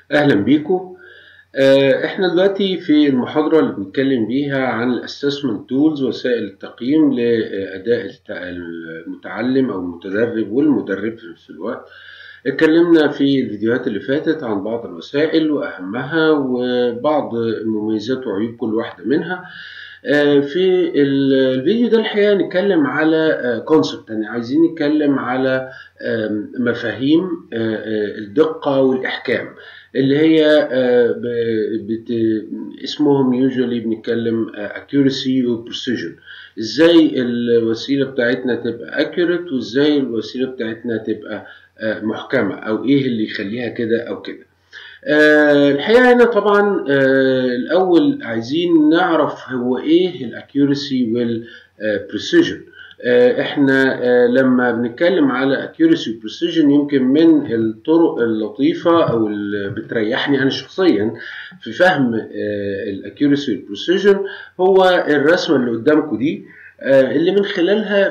اهلا بيكم آه، احنا دلوقتي في المحاضرة اللي بنتكلم بيها عن الاسسمنت تولز وسائل التقييم لاداء الت- المتعلم او المتدرب والمدرب في نفس الوقت اتكلمنا في الفيديوهات اللي فاتت عن بعض الوسائل واهمها وبعض مميزات وعيوب كل واحدة منها آه، في ال- الفيديو ده الحقيقة نتكلم على كونسبت يعني عايزين نتكلم على آم، مفاهيم آه، آه، الدقة والإحكام اللي هي آه، ب- بت... اسمهم usually بنتكلم آه، accuracy و precision ازاي الوسيلة بتاعتنا تبقى accurate وازاي الوسيلة بتاعتنا تبقى آه، محكمة او ايه اللي يخليها كده او كده آه، الحقيقة هنا طبعا آه، الأول عايزين نعرف هو إيه الأكيورسي والبريسيجن احنا آه، لما بنتكلم على accuracy وبريسيجن يمكن من الطرق اللطيفة أو اللي بتريحني أنا شخصيا في فهم الأكيورسي والبريسيجن هو الرسمة اللي قدامكم دي آه، اللي من خلالها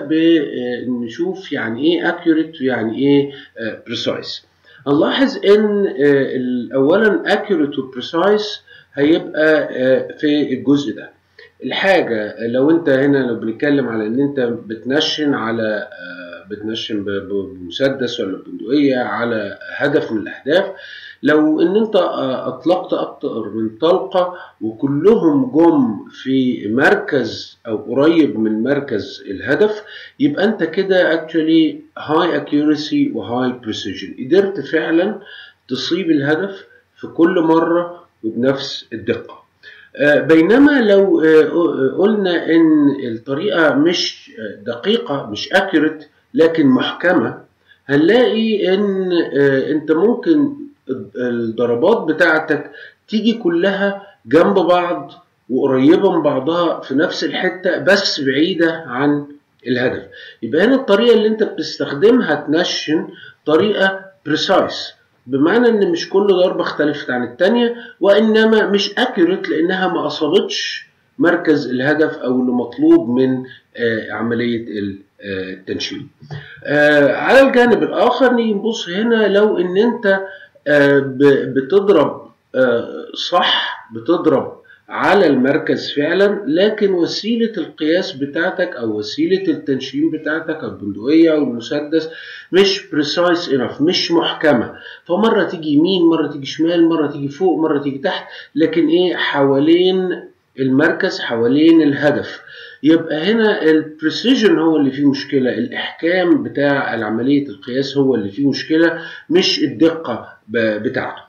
بنشوف يعني ايه accurate ويعني ايه آه، precise هنلاحظ ان آه، اولا accurate و precise هيبقى آه، في الجزء ده الحاجة لو انت هنا لو بنتكلم على ان انت بتنشن على آه، بتنشن ب- ب- بمسدس ولا بندقية على هدف من الاهداف لو ان انت آه، اطلقت اكتر من طلقة وكلهم جم في مركز او قريب من مركز الهدف يبقى انت كده actually high accuracy و high precision قدرت فعلا تصيب الهدف في كل مرة وبنفس الدقة آه، بينما لو آه، قلنا ان الطريقة مش آه، دقيقة مش accurate لكن محكمة هنلاقي ان آه، انت ممكن الضربات بتاعتك تيجي كلها جنب بعض وقريبة من بعضها في نفس الحتة بس بعيدة عن الهدف يبقى هنا الطريقة اللي انت بتستخدمها تنشن طريقة precise بمعنى ان مش كل ضربة اختلفت عن التانية وانما مش accurate لانها ما اصابتش مركز الهدف او اللي مطلوب من آه، عملية ال- آه، التنشين آه، على الجانب الاخر نيجي نبص هنا لو ان انت آه، ب- بتضرب آه، صح بتضرب على المركز فعلا لكن وسيلة القياس بتاعتك أو وسيلة التنشين بتاعتك أو البندقية أو المسدس مش precise enough مش محكمة فمرة تيجي يمين مرة تيجي شمال مرة تيجي فوق مرة تيجي تحت لكن إيه حوالين المركز حوالين الهدف يبقى هنا البريسيجن هو اللي فيه مشكلة الإحكام بتاع عملية القياس هو اللي فيه مشكلة مش الدقة ب- بتاعته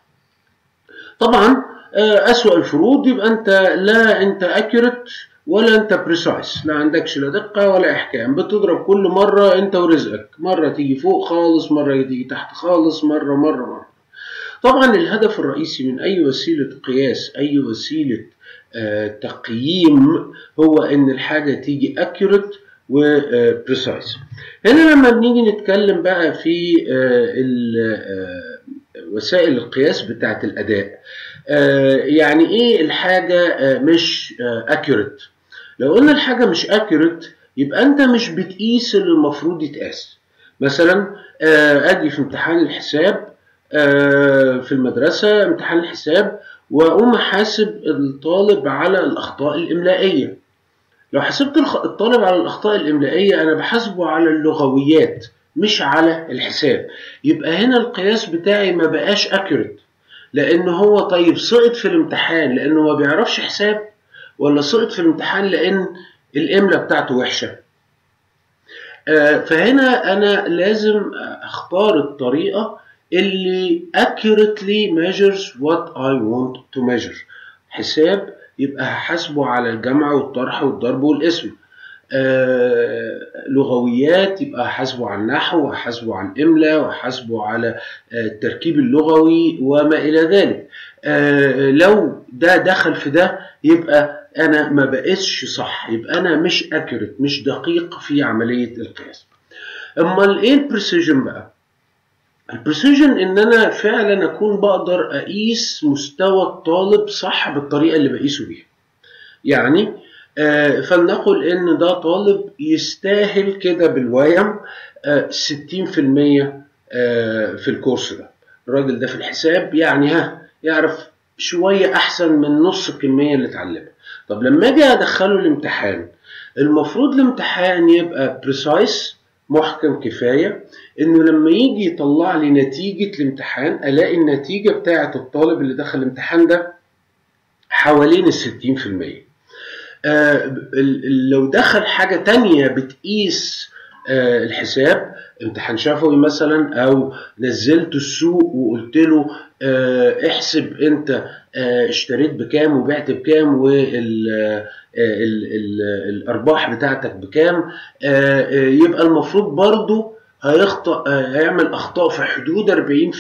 طبعا آه، أسوأ الفروض يبقى أنت لا أنت أكيوريت ولا أنت بريسايس لا عندكش لا دقة ولا إحكام بتضرب كل مرة أنت ورزقك مرة تيجي فوق خالص مرة تيجي تحت خالص مرة مرة مرة طبعا الهدف الرئيسي من أي وسيلة قياس أي وسيلة آه، تقييم هو إن الحاجة تيجي accurate و precise هنا لما بنيجي نتكلم بقى في آه، ال- آه، وسائل القياس بتاعت الأداء آه، يعني إيه الحاجة آه، مش آه، accurate لو قلنا الحاجة مش accurate يبقى أنت مش بتقيس اللي المفروض يتقاس مثلا آه، أجي في امتحان الحساب آه، في المدرسة امتحان الحساب وأقوم أحاسب الطالب على الأخطاء الإملائية لو حسبت الخ- الطالب على الأخطاء الإملائية أنا بحاسبه على اللغويات مش على الحساب يبقى هنا القياس بتاعي ما بقاش accurate لأن هو طيب سقط في الامتحان لأنه ما بيعرفش حساب ولا سقط في الامتحان لأن الإملة بتاعته وحشة آه، فهنا أنا لازم أختار الطريقة اللي accurately measures what I want to measure حساب يبقى هحاسبه على الجمع والطرح والضرب والاسم آه، لغويات يبقى هحاسبه على النحو وهحاسبه على الإملاء وهحاسبه على آه، التركيب اللغوي وما إلى ذلك آه، لو ده دخل في ده يبقى أنا ما بقيسش صح يبقى أنا مش accurate مش دقيق في عملية القياس أمال إيه البريسيجن بقى؟ البريسيجن ان انا فعلا اكون بقدر اقيس مستوى الطالب صح بالطريقه اللي بقيسه بيها يعني آه، فلنقل ان ده طالب يستاهل كده بالويم آه، 60% آه، في الكورس ده الراجل ده في الحساب يعني ها يعرف شويه احسن من نص الكميه اللي اتعلمها طب لما اجي ادخله الامتحان المفروض الامتحان يبقى بريسايس محكم كفايه انه لما يجي يطلع لي نتيجه الامتحان الاقي النتيجه بتاعه الطالب اللي دخل الامتحان ده حوالين ال 60% آه لو دخل حاجه تانية بتقيس آه الحساب امتحان شفوي مثلا او نزلت السوق وقلت له اه احسب انت اه اشتريت بكام وبعت بكام والارباح بتاعتك بكام اه يبقى المفروض برضو هيخطأ هيعمل اخطاء في حدود 40%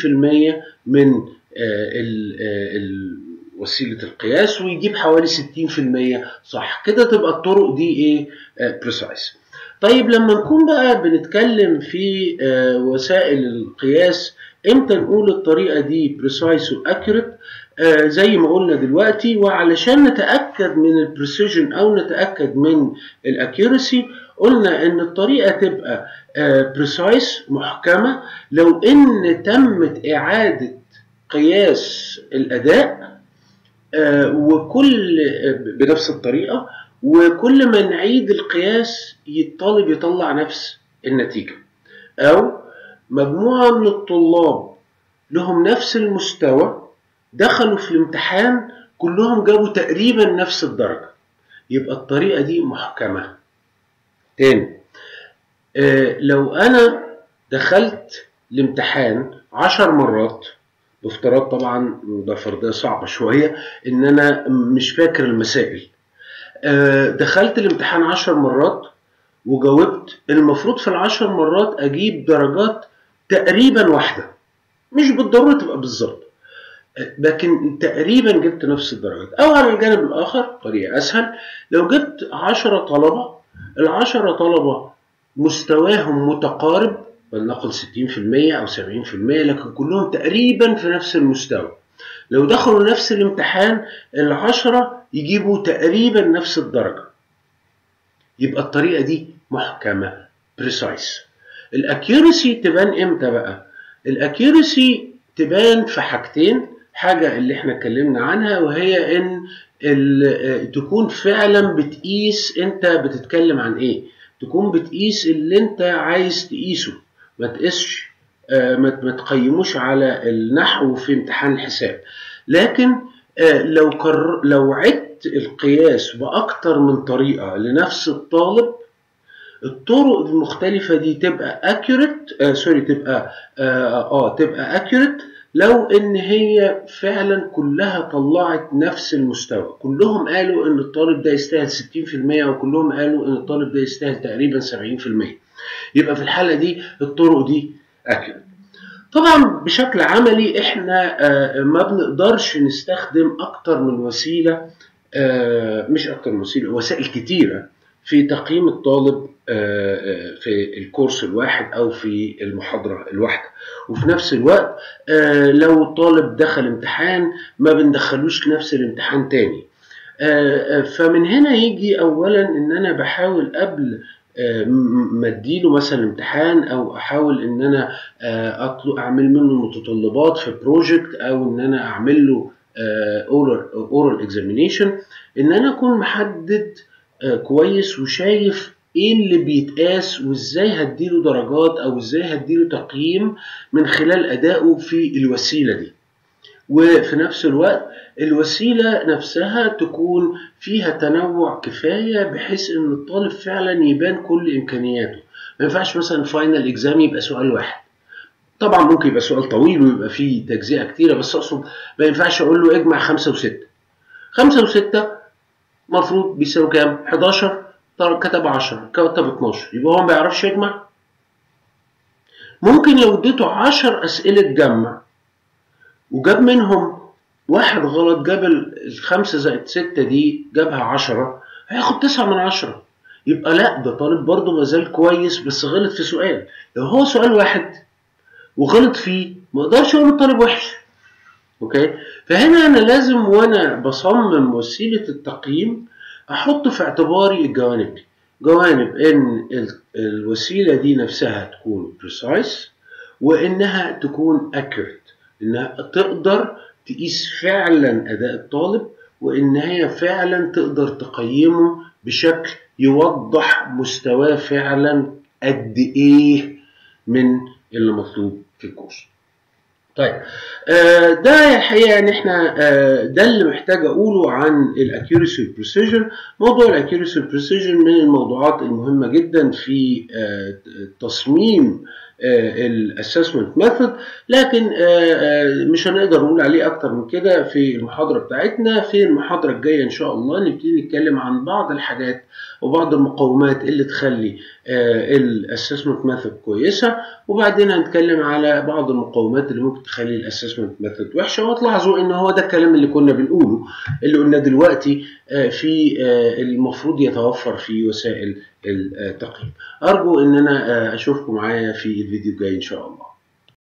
من ال ال وسيله القياس ويجيب حوالي 60% صح كده تبقى الطرق دي ايه بريسايز طيب لما نكون بقى بنتكلم في وسائل القياس امتى نقول الطريقه دي بريسايس واكيوريت زي ما قلنا دلوقتي وعلشان نتاكد من البريسيجن او نتاكد من الاكيورسي قلنا ان الطريقه تبقى بريسايس محكمه لو ان تمت اعاده قياس الاداء وكل بنفس الطريقه وكل ما نعيد القياس الطالب يطلع نفس النتيجة أو مجموعة من الطلاب لهم نفس المستوى دخلوا في الامتحان كلهم جابوا تقريبا نفس الدرجة يبقى الطريقة دي محكمة تاني آه لو أنا دخلت الامتحان عشر مرات بافتراض طبعا ده فرضية صعبة شوية إن أنا مش فاكر المسائل دخلت الامتحان عشر مرات وجاوبت المفروض في العشر مرات اجيب درجات تقريبا واحده مش بالضروره تبقى بالظبط لكن تقريبا جبت نفس الدرجات او على الجانب الاخر طريقه اسهل لو جبت عشرة طلبه العشرة طلبه مستواهم متقارب ولنقل 60% او 70% لكن كلهم تقريبا في نفس المستوى لو دخلوا نفس الامتحان العشرة يجيبوا تقريبا نفس الدرجة يبقى الطريقة دي محكمة بريسايس الاكيورسي تبان امتى بقى الاكيورسي تبان في حاجتين حاجة اللي احنا اتكلمنا عنها وهي ان تكون فعلا بتقيس انت بتتكلم عن ايه تكون بتقيس اللي انت عايز تقيسه ما تقيسش ما تقيموش على النحو في امتحان الحساب لكن لو كر... لو عدت القياس باكتر من طريقه لنفس الطالب الطرق المختلفه دي تبقى accurate آه سوري تبقى اه, آه تبقى accurate لو ان هي فعلا كلها طلعت نفس المستوى كلهم قالوا ان الطالب ده يستاهل 60% وكلهم قالوا ان الطالب ده يستاهل تقريبا 70% يبقى في الحاله دي الطرق دي accurate طبعا بشكل عملي احنا ما بنقدرش نستخدم اكتر من وسيله مش اكتر من وسيله وسائل كتيره في تقييم الطالب في الكورس الواحد او في المحاضره الواحده وفي نفس الوقت لو الطالب دخل امتحان ما بندخلوش نفس الامتحان تاني فمن هنا يجي اولا ان انا بحاول قبل ما اديله مثلا امتحان او احاول ان انا اطلب اعمل منه متطلبات في بروجكت او ان انا اعمل له اورال اكزامينيشن ان انا اكون محدد كويس وشايف ايه اللي بيتقاس وازاي هديله درجات او ازاي هديله تقييم من خلال ادائه في الوسيله دي وفي نفس الوقت الوسيله نفسها تكون فيها تنوع كفايه بحيث ان الطالب فعلا يبان كل امكانياته ما ينفعش مثلا فاينل اكزام يبقى سؤال واحد طبعا ممكن يبقى سؤال طويل ويبقى فيه تجزئه كتيره بس اقصد ما ينفعش اقول له اجمع خمسه وسته خمسه وسته المفروض بيساوي كام؟ 11 كتب 10 كتب 12 يبقى هو ما بيعرفش يجمع ممكن لو اديته 10 اسئله جمع وجاب منهم واحد غلط جاب الخمسة زائد ستة دي جابها عشرة هياخد تسعة من عشرة يبقى لا ده طالب برضه مازال كويس بس غلط في سؤال لو هو سؤال واحد وغلط فيه ما اقدرش اقول الطالب وحش اوكي فهنا انا لازم وانا بصمم وسيله التقييم احط في اعتباري الجوانب دي جوانب ان الوسيله دي نفسها تكون precise وانها تكون accurate انها تقدر تقيس فعلا اداء الطالب وان هي فعلا تقدر تقيمه بشكل يوضح مستواه فعلا قد ايه من اللي مطلوب في الكورس طيب آه ده الحقيقه يعني احنا آه ده اللي محتاج اقوله عن الاكيورسي والبريسيجن موضوع الاكيورسي والبريسيجن من الموضوعات المهمه جدا في آه تصميم الاسسمنت ميثود لكن مش هنقدر نقول عليه اكتر من كده في المحاضره بتاعتنا في المحاضره الجايه ان شاء الله نبتدي نتكلم عن بعض الحاجات وبعض المقومات اللي تخلي الاسسمنت ميثود كويسه وبعدين هنتكلم على بعض المقومات اللي ممكن تخلي الاسسمنت ميثود وحشه وتلاحظوا ان هو ده الكلام اللي كنا بنقوله اللي قلنا دلوقتي في المفروض يتوفر في وسائل التقييم ارجو ان انا اشوفكم معايا في الفيديو الجاي ان شاء الله